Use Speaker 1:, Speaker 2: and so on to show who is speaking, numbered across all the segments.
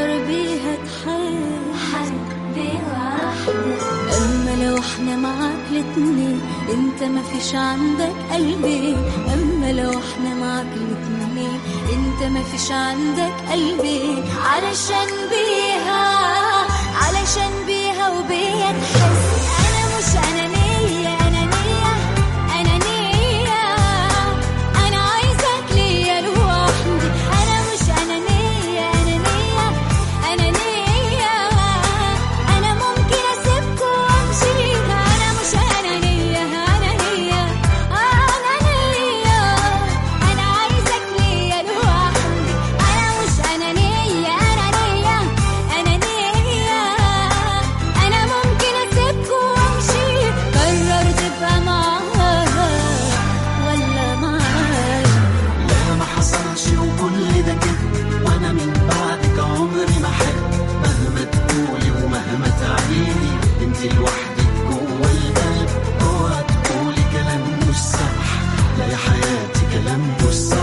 Speaker 1: قرر بيها تحب
Speaker 2: حبي واحدة
Speaker 1: اما لو احنا معاك الاتنين انت ما فيش عندك قلبي اما لو احنا معاك الاتنين انت ما فيش عندك قلبي علشان بيها علشان بيها وبيا تحس انا مش انانية انانية انانية انا عايزك ليا لوحدي انا مش انانية انانية انانية انا ممكن اسيبكم وامشي انا مش انانية انانية انانية انا عايزك ليا لوحدي انا مش انانية انانية انانية انا ممكن اسيبكم وامشي قرر تبقى معاها ولا معايا
Speaker 3: لا ما حصلش وكل ده كده وانا من بعدك عمري ما احب مهما تقولي ومهما تعيدي انت لوحدك جوه القلب اوعى تقولي كلام مش صح لا يا حياتي كلام مش صح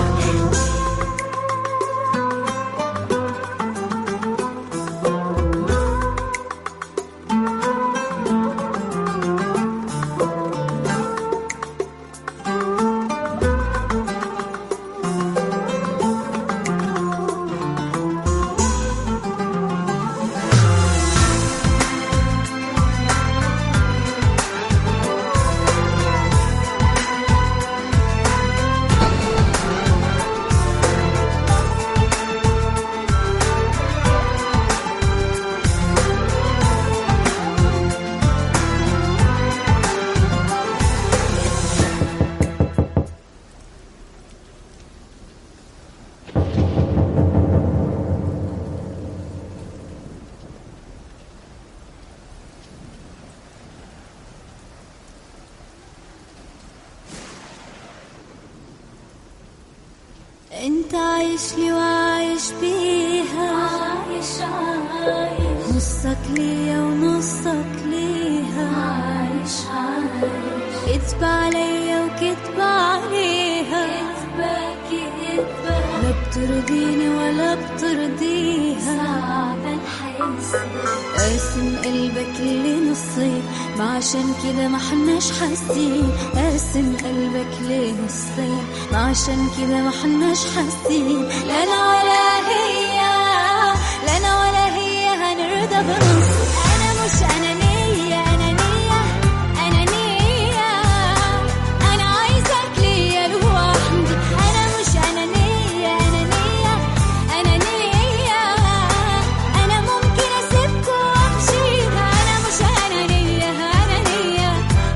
Speaker 1: انت عايش لي وعايش بيها
Speaker 2: عايش عايش
Speaker 1: نصك ليا ونصك ليها
Speaker 2: عايش عايش
Speaker 1: كتب عليا وكتب عليها
Speaker 2: كدبة كدبة
Speaker 1: لا بترضيني ولا بترضيها
Speaker 2: صعب نحس
Speaker 1: قاسم قلبك لنصين ما عشان كده ما حناش حاسين قاسم قلبك لنصين ما عشان كده ما حناش حاسين لا انا ولا هي لا انا ولا هي هنرضى بنص انا مش انانية انانية انانية انا عايزك ليا لوحدي انا مش انانية انانية انانية انا ممكن اسيبكم وامشي انا مش انانية انانية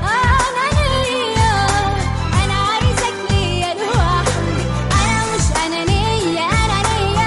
Speaker 1: انانية انا عايزك ليا لوحدي انا مش انانية انانية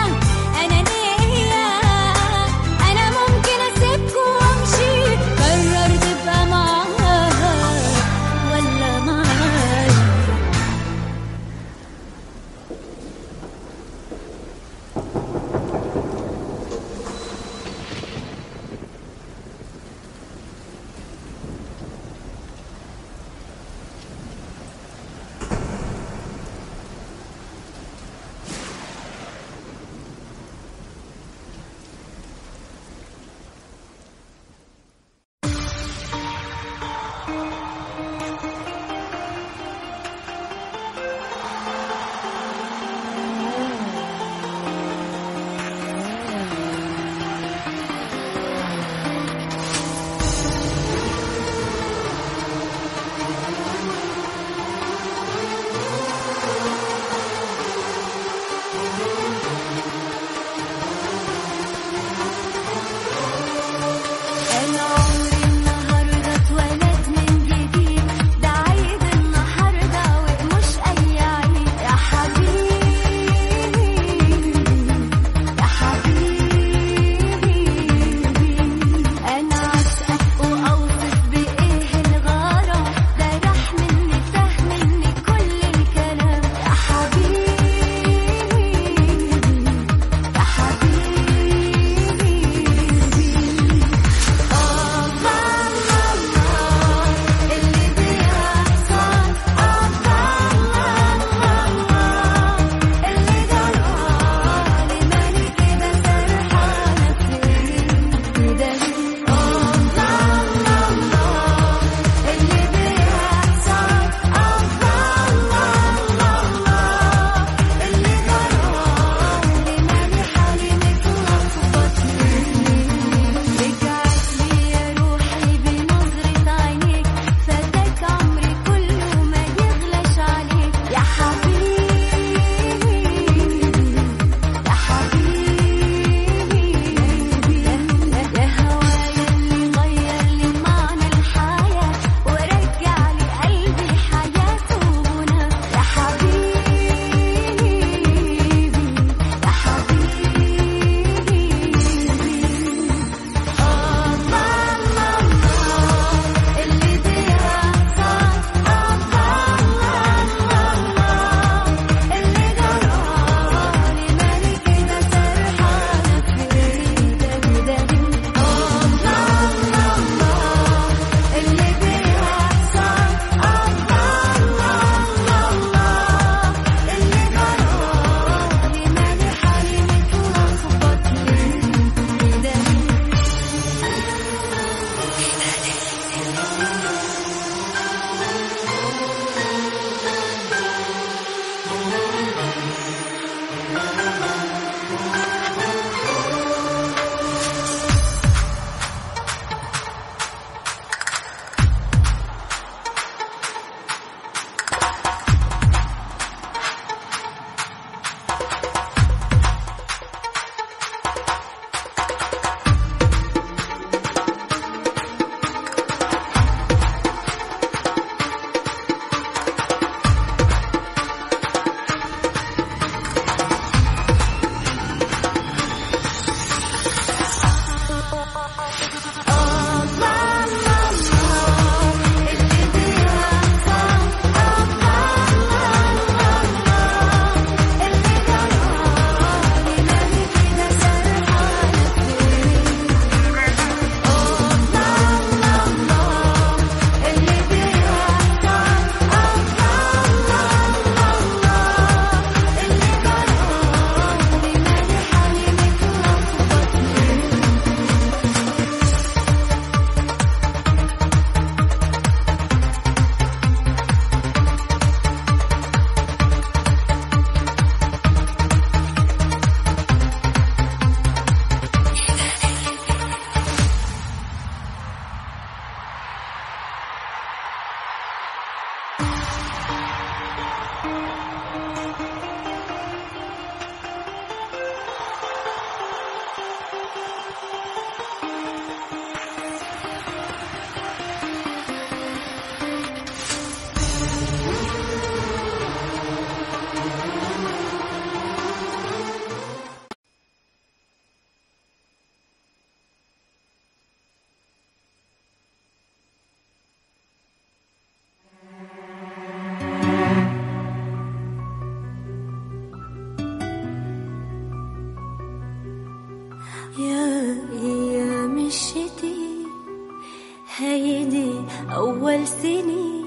Speaker 1: يا أيام الشتي هيدي أول سنة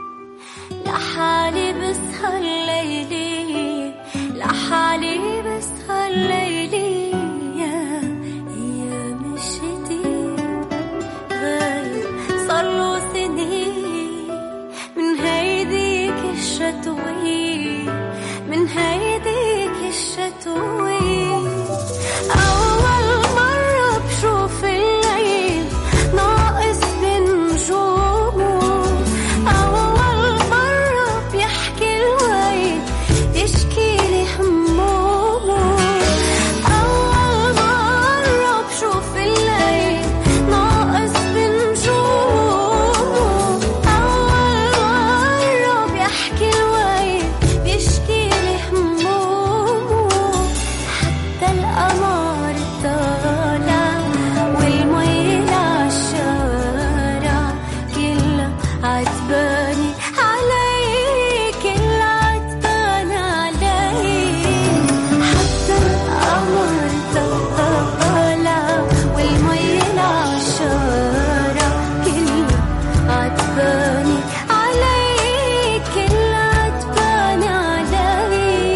Speaker 1: لحالي بسهر ليلي لحالي بسهر ليلي يا أيام الشتي غايب صار له سنين من هيديك الشتوي من هيديك الشتوي أول مرة بشوف الليل ناقص بنجومه أول مرة بيحكي الويل يشكي لي همومه أول مرة بشوف الليل ناقص بنجومه أول مرة بيحكي الويل بيشكي لي همومه حتى القمر طالع والمي عالشارع كلها عتباني علي كلها عتباني علي حتى القمر طالع والمي عالشارع كلها عتباني علي كلها عتباني علي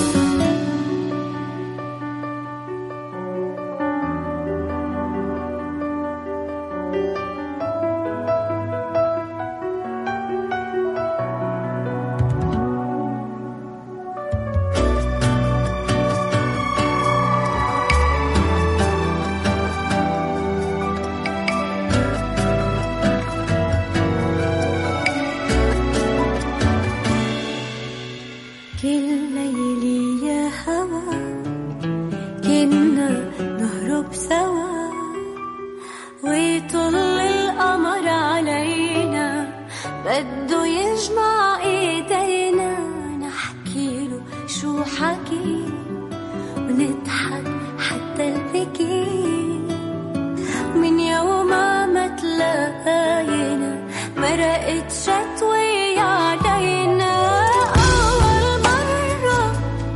Speaker 1: كل ليلي يا هوا كنا نهرب سوا ويطل القمر علينا بده يجمع ايدينا نحكي له شو حكي ونضحك حتى البكي من يوم ما تلاقينا مرقت شتوي علينا أول مرة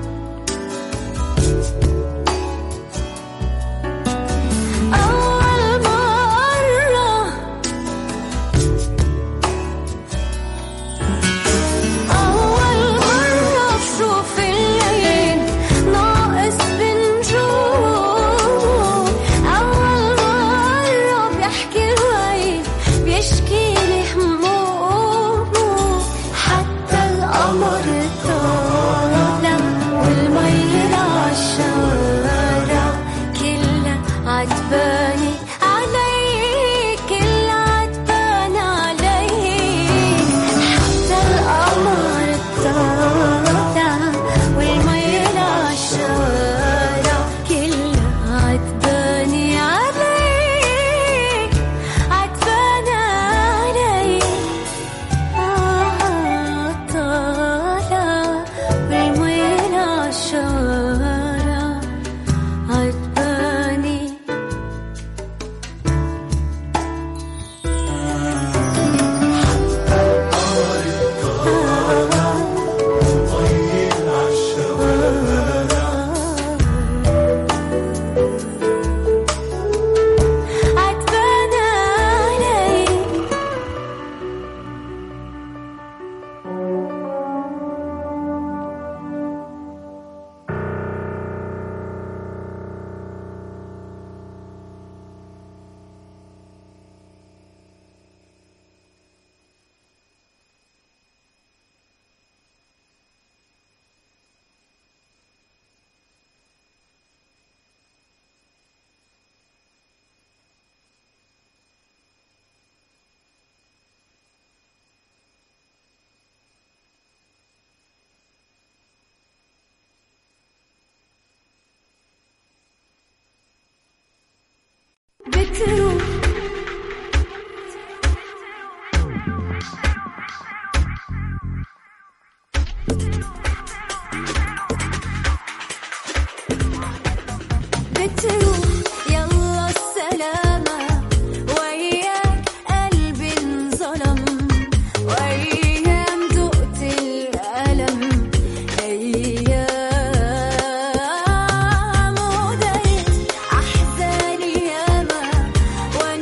Speaker 1: أول مرة أول مرة بشوف الليل بتروح بتروح يلا السلامة وياك قلبي انظلم وأيام دقت الألم أيام ودقت أحزاني ياما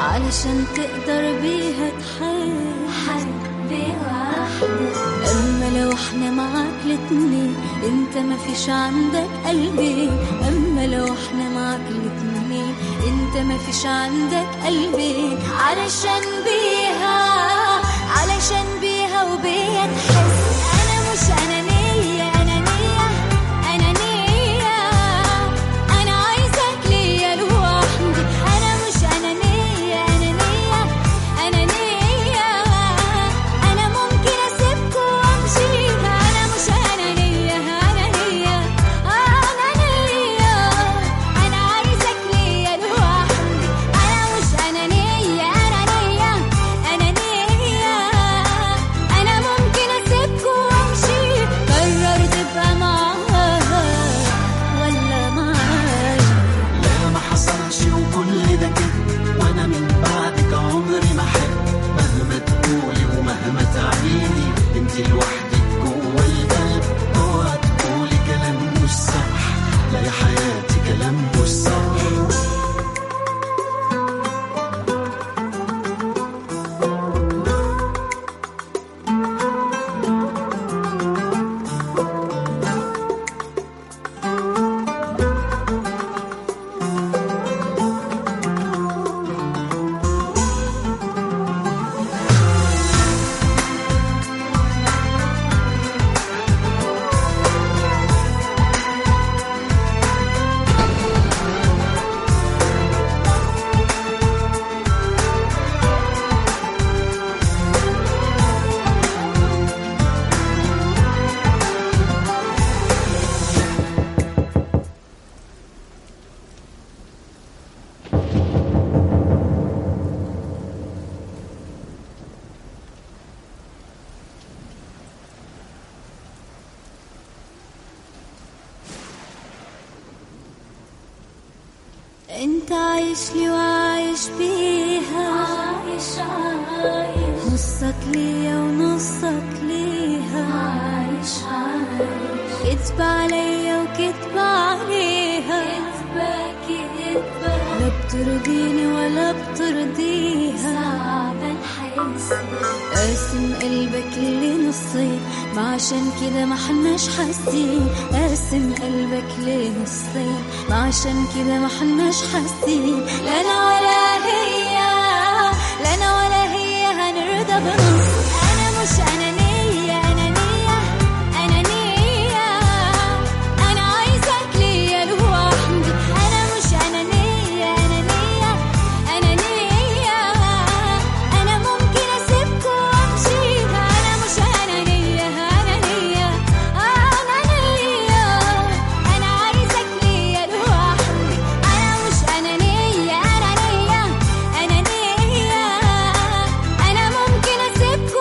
Speaker 1: علشان تقدر بيها تحب
Speaker 2: حبي واحدة
Speaker 1: اما لو احنا معاك الاتنين انت ما فيش عندك قلبين اما لو احنا معاك الاتنين انت ما فيش عندك قلبين علشان بيها علشان بيها وبيها تحس انا مش انانية انانية انانية انا عايزك ليا لوحدي انا مش انانية انانية انانية انا ممكن اسيبكوا وامشي انا مش انانية انانية انانية انا عايزك ليا لوحدي انا مش انانية انانية انانية انا ممكن اسيبكوا وامشي قرر تبقى معاها ولا معايا
Speaker 3: لا ما حصلش وكل ده كده وانا من بعدك عمري ما احب مهما تقولي ومهما تعيدي انت لوحدك جوه القلب اوعى تقولي كلام مش صح لا يا حياتي كلام مش صح
Speaker 1: انت عايش لي وعايش بيها
Speaker 2: عايش عايش
Speaker 1: نصك ليا ونصك ليها
Speaker 2: عايش عايش
Speaker 1: كدب عليا وكدب عليها
Speaker 2: كدبة كدبة
Speaker 1: لا بترضيني ولا بترضيها
Speaker 2: صعب نحس
Speaker 1: قاسم قلبك لنصين ما عشان كده ما حناش حاسين قاسم قلبك لنصين ما عشان كده ما حناش حاسين لا انا ولا هي لا انا ولا هي هنرضى بنص انا مش انانية انانية انانية انا عايزك ليا لوحدي انا مش انانية انانية انانية انا ممكن اسيبكوا وامشي انا مش انانية انانية انانية انا عايزك ليا لوحدي انا مش انانية انانية انانية انا ممكن اسيبكوا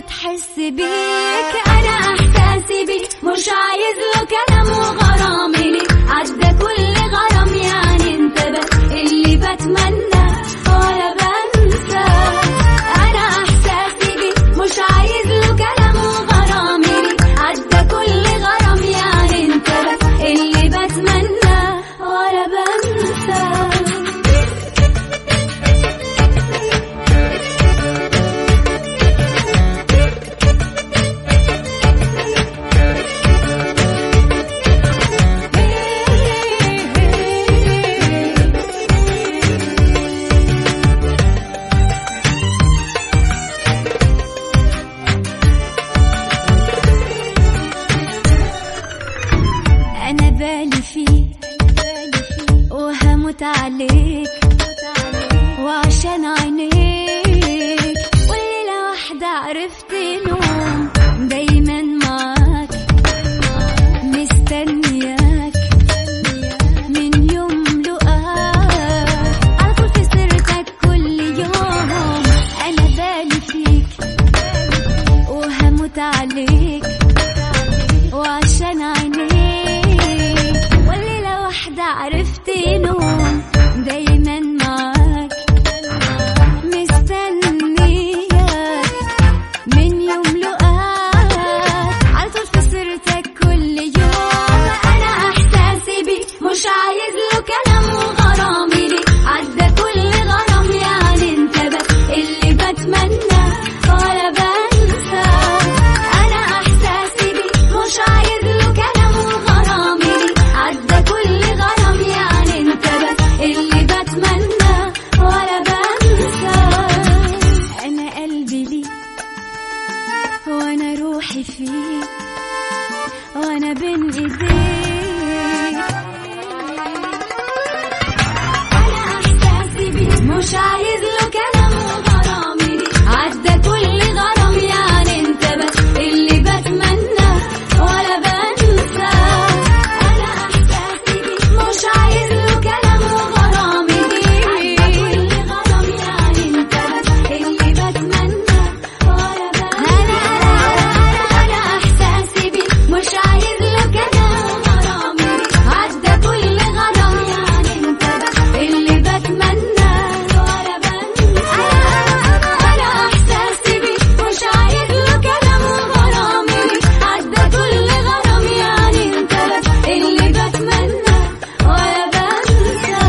Speaker 1: تحس بيك انا احساسي بيك مش عايز له كلام وغرامي ليك عدى كل غرام يعني انت بس اللي بتمنى ولا بنسى انا احساسي بيك مش عايز له كلام وغرامي ليك عدى كل غرام يعني انت بس اللي بتمنى ولا بنسى أنا بالي فيك وهموت عليك وعشان عينيك وليلة واحدة عرفت نوم دايما معاك مستنياك من يوم لقاك على طول في سيرتك كل يوم أنا بالي فيك وهموت عليك وعشان عينيك والليلة واحدة عرفت نوم دايما معاك مستنياك من يوم لقاك على طول في سيرتك كل يوم انا احساسي بيك مش عايز له كلام وغرامي ليك عدى كل غرام يعني انت بس اللي بتمنى ولا بنسى انا احساسي بيك مش عايز له كلام وغرامي ليك عدى كل غرام يعني انت بس اللي بتمنى ولا بنسى انا قلبي ليك وانا روحي فيك وانا بين ايديك انا احساسي بيك مش عايز له كلام وغرامي ليك عدى كل غرام يعني انت بس اللي بتمنى ولا بنسى انا احساسي بيك مش عايز له كلام وغرامي ليك عدى كل غرام يعني انت بس اللي بتمنى ولا بنسى انا احساسي بيك مش عايز له كلام وغرامي ليك عدى كل غرام يعني انت بس اللي بتمنى ولا بنسى انا احساسي بيك مش عايز له كلام وغرامي ليك عدى كل غرام يعني انت بس اللي بتمنى ولا بنسى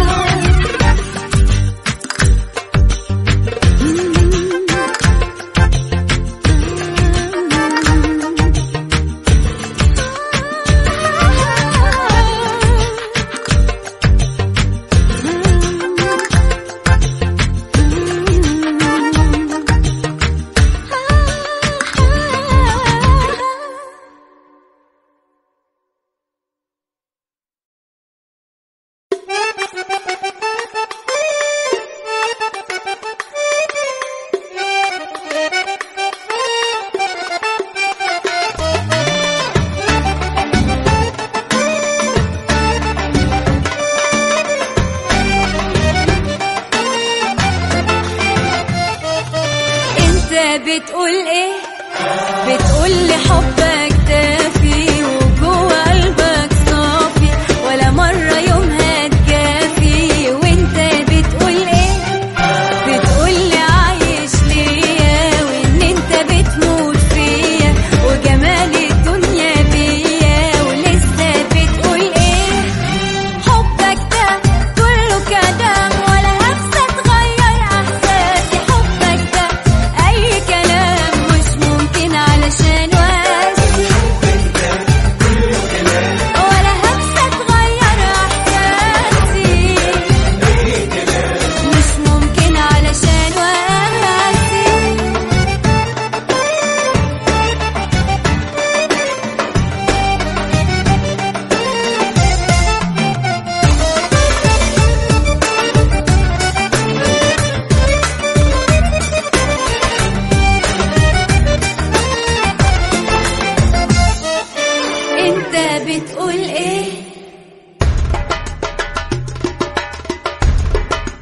Speaker 1: انت بتقول ايه بتقول لي حبك دافي وجوه قلبك صافي ولا مرة يوم هتجافي وانت بتقول ايه بتقول لي عايش ليا وان انت بتموت فيا وجمال الدنيا بيا ولسه بتقول ايه حبك ده كله كلام ولا همسة تغير احساسي حبك ده اي كلام مش ممكن علشان واسي ولا همسة تغير احساسي مش ممكن علشان واسي انت بتقول ايه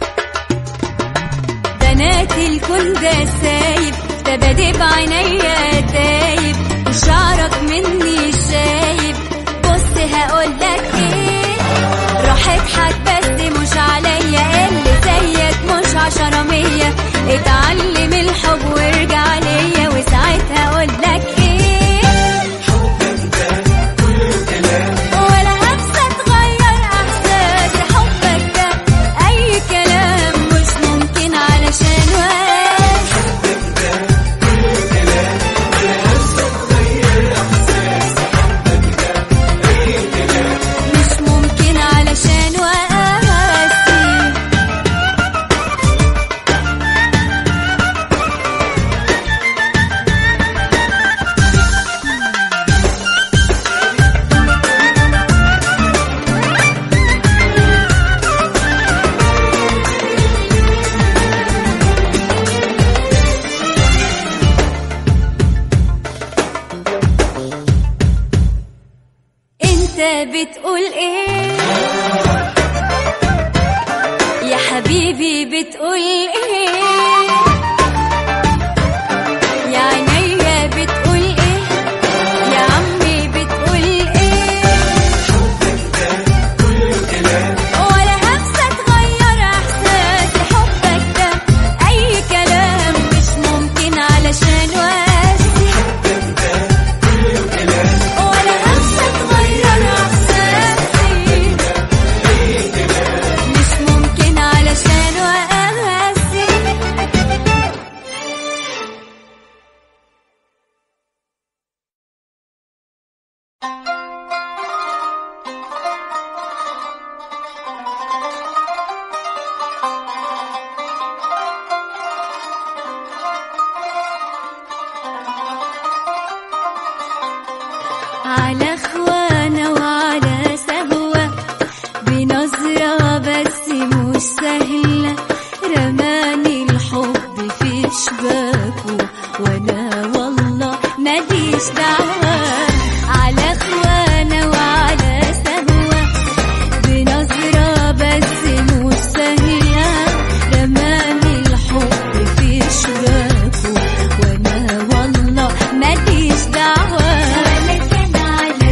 Speaker 1: بنات الكل ده سايب ده بادئ بعينيا جرحك بس مش عليا اللي زيك مش عشرة مية اتعلم الحب وارجع ليا وساعتها اقولك ايه ولا همسة تغير احساسي حبك ده اي كلام مش ممكن علشان واحد مش ممكن علشان وقاسي انت بتقول ايه يا حبيبي بتقول ايه يا عينيا بتقول ايه يا عمي بتقول ايه ولا همسة تغير احساسي حبك ده اي كلام مش ممكن علشان واسي ولا همسة تغير احساسي مش ممكن علشان وقاسي على اخوانا وعلى سهوة بنظرة بس مش سهلة رماني الحب في شباكه وانا والله ماليش دعوة على اخوانا وعلى سهوة بنظرة بس مش سهلة رماني الحب في شباكه وانا والله ماليش دعوة ولا كان على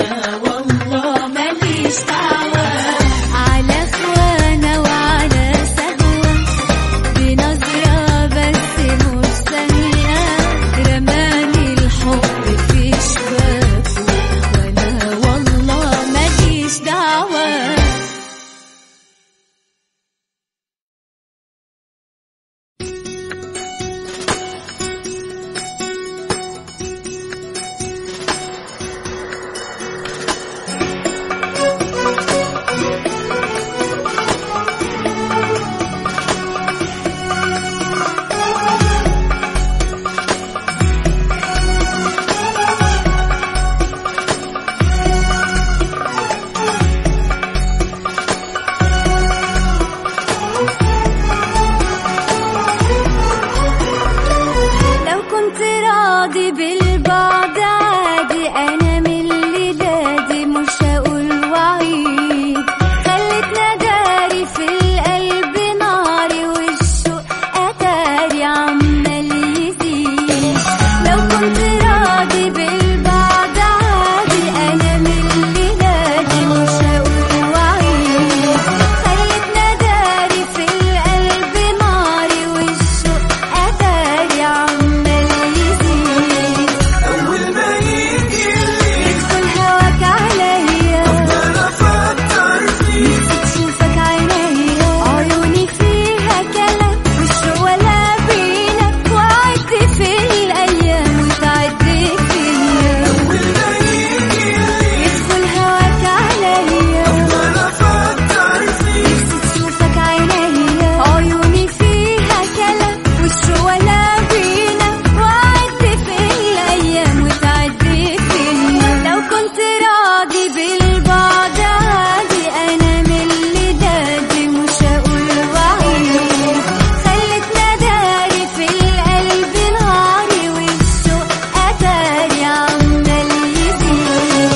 Speaker 1: وانا والله ماليش دعوة على اخوانا وعلى سهوة بنظرة بس مش ثانية رماني الحب في شباكه وانا والله ماليش دعوة لو كنت راضي بالبعد عادي انا من الليلة دي مش هقول وعيد خلتنا داري في القلب ناري والشوق اتاري عمال يزيد لو كنت راضي بالبعد عادي انا من الليلة دي مش هقول وعيد خلتنا داري في القلب ناري والشوق اتاري عمال يزيد
Speaker 3: أول ما يجي
Speaker 1: يدخل هواك عليا
Speaker 3: أنا أفكر فيه
Speaker 1: نفسي تشوفك عينيا عيوني فيها كلام وش ولا بينك وعدت في الايام وتعدي فيا
Speaker 3: أول ما يجي
Speaker 1: يدخل هواك عليا
Speaker 3: أنا أفكر فيه
Speaker 1: نفسي تشوفك عينيا عيوني فيها كلام وش ولا بينك وعدت في الايام وتعدي فيا لو كنت راضي بالبعد عادي انا من اللي دادي مش هقول وعيد خلتنا داري في القلب ناري والشوق اتاري عمال يزيد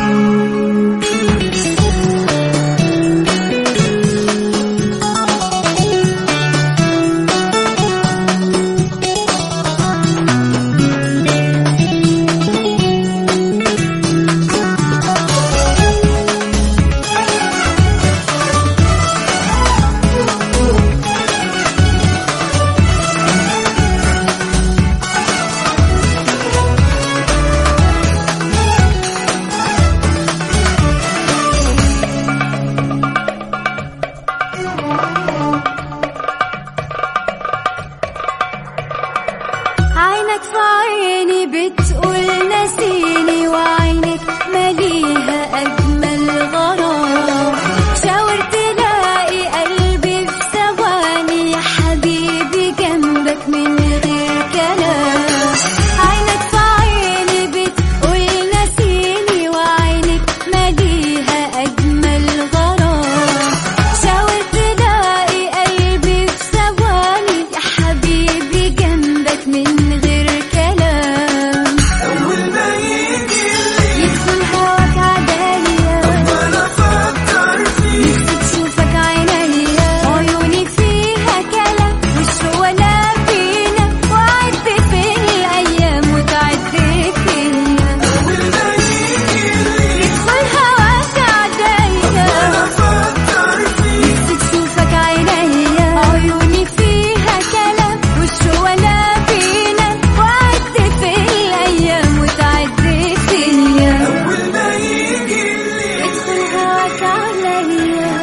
Speaker 1: عينك في عيني بتقول نسيني وعينك مليها أجمل غرام شاور تلاقي قلبي في ثواني يا حبيبي جنبك من غير كلام عينك في عيني بتقول نسيني وعينك مليها أجمل غرام شاور تلاقي قلبي في ثواني يا حبيبي جنبك من غير كلام
Speaker 3: أول ما يجي
Speaker 1: يدخل هواك عليا
Speaker 3: أنا أفكر فيه
Speaker 1: نفسي تشوفك عينيا عيوني فيها كلام وش ولا فينا وعدت في الايام وتعدي فيا
Speaker 3: أول ما يجي
Speaker 1: يدخل هواك عليا
Speaker 3: أنا أفكر فيه
Speaker 1: نفسي تشوفك عينيا عيوني فيها كلام وش ولا فينا وعدت في الايام وتعدي فيا
Speaker 3: أول ما يجي
Speaker 1: يدخل هواك عليا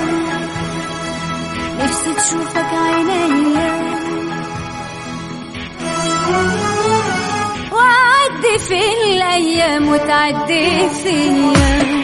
Speaker 1: نفسي تشوفك عينيا وعدي في الأيام وتعدي فيا